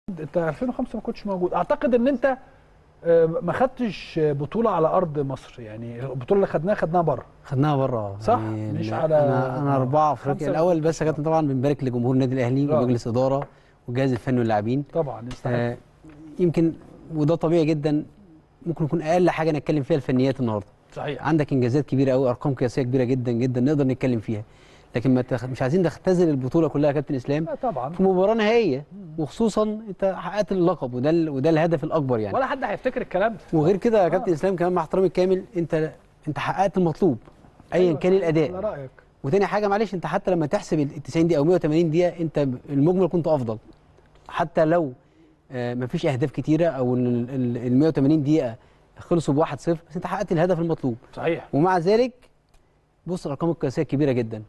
انت 2005 ما كنتش موجود اعتقد ان انت آه، ما خدتش بطوله على ارض مصر يعني البطوله اللي خدناها خدناها بره خدناها بره صح؟ مش لا، على- انا انا اربعه خمسة افريقيا الاول بس يا كابتن طبعا بنبارك لجمهور النادي الاهلي آه. ومجلس اداره والجهاز الفني واللاعبين طبعا يستحق آه يمكن وده طبيعي جدا ممكن يكون اقل حاجه نتكلم فيها الفنيات النهارده صحيح عندك انجازات كبيره قوي ارقام قياسيه كبيره جدا جدا نقدر نتكلم فيها لكن ما تخ... مش عايزين نختزل البطوله كلها يا كابتن اسلام لا طبعا في مباراه نهائيه وخصوصا انت حققت اللقب وده ال... وده الهدف الاكبر يعني ولا حد هيفتكر الكلام ده وغير كده يا آه. كابتن اسلام كمان مع احترامي الكامل انت انت حققت المطلوب ايا أيوة، كان على الاداء رايك وتاني حاجه معلش انت حتى لما تحسب ال 90 دقيقه او 180 دقيقه انت ب- المجمل كنت افضل حتى لو آه، مفيش اهداف كتيره او ال ال- ال 180 دقيقه خلصوا ب 1-0 بس انت حققت الهدف المطلوب صحيح ومع ذلك بص الارقام القياسيه كبيره جدا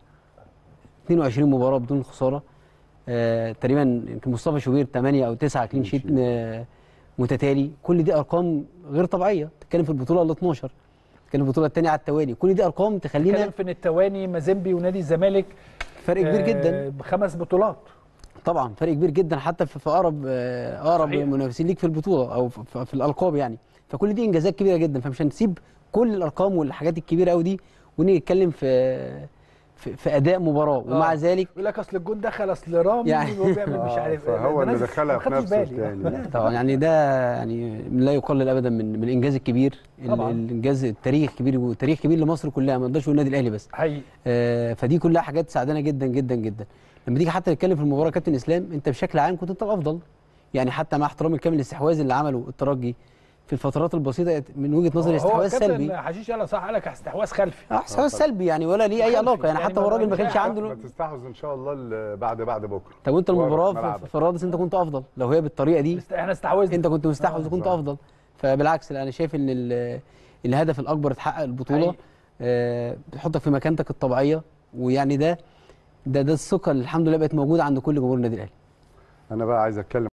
22 مباراه بدون خساره آه تقريبا يمكن مصطفى شوبير 8 او 9 كلين شيت آه متتالي كل دي ارقام غير طبيعيه تتكلم في البطوله ال 12 تتكلم في البطوله الثانيه على التوالي كل دي ارقام تخلينا اتكلم في ان التواني مازيمبي ونادي الزمالك فرق كبير آه، جدا بخمس بطولات طبعا فرق كبير جدا حتى في في اقرب آه، اقرب صحيح. منافسين ليك في البطوله او في, في- في الالقاب يعني فكل دي انجازات كبيره جدا فمش هنسيب كل الارقام والحاجات الكبيره قوي دي ونيجي نتكلم في في, في اداء مباراه ومع آه. ذلك يقول لك اصل الجون دخل اصل رامي يعني- وهو بيعمل مش آه، عارف فهو ده اللي ناس- دخلها ما في خدتش نفسه بالي. التاني. طبعا يعني ده يعني لا يقلل ابدا من من الانجاز الكبير ال- طبعاً. الانجاز التاريخ كبير وتاريخ كبير لمصر كلها ما نقدرش نقول النادي الاهلي بس حقيقي آه، فدي كلها حاجات تساعدنا جدا جدا جدا لما تيجي حتى نتكلم في المباراه كابتن اسلام انت بشكل عام كنت انت الافضل يعني حتى مع احترامي الكامل للاستحواذ اللي عمله الترجي في الفترات البسيطه من وجهه نظري هو استحواذ كابتن سلبي حشيش قال صح قال لك استحواذ خلفي اه استحواذ سلبي يعني ولا ليه اي خلفي. علاقه يعني يعني حتى ما- هو الراجل ما مش كانش أي عنده ما تستحوذ ان شاء الله ال- بعد بعد بكره طب وانت ورا المباراه في في- ملعبك. في الرادس انت كنت افضل لو هي بالطريقه دي است- احنا استحوذنا انت كنت مستحوذ وكنت صح. افضل فبالعكس لا انا شايف ان ال- الهدف الاكبر اتحقق البطوله حقيقي. آه، بتحطك في مكانتك الطبيعيه ويعني ده ده ده الثقه اللي الحمد لله بقت موجوده عند كل جمهور النادي الاهلي انا بقى عايز اتكلم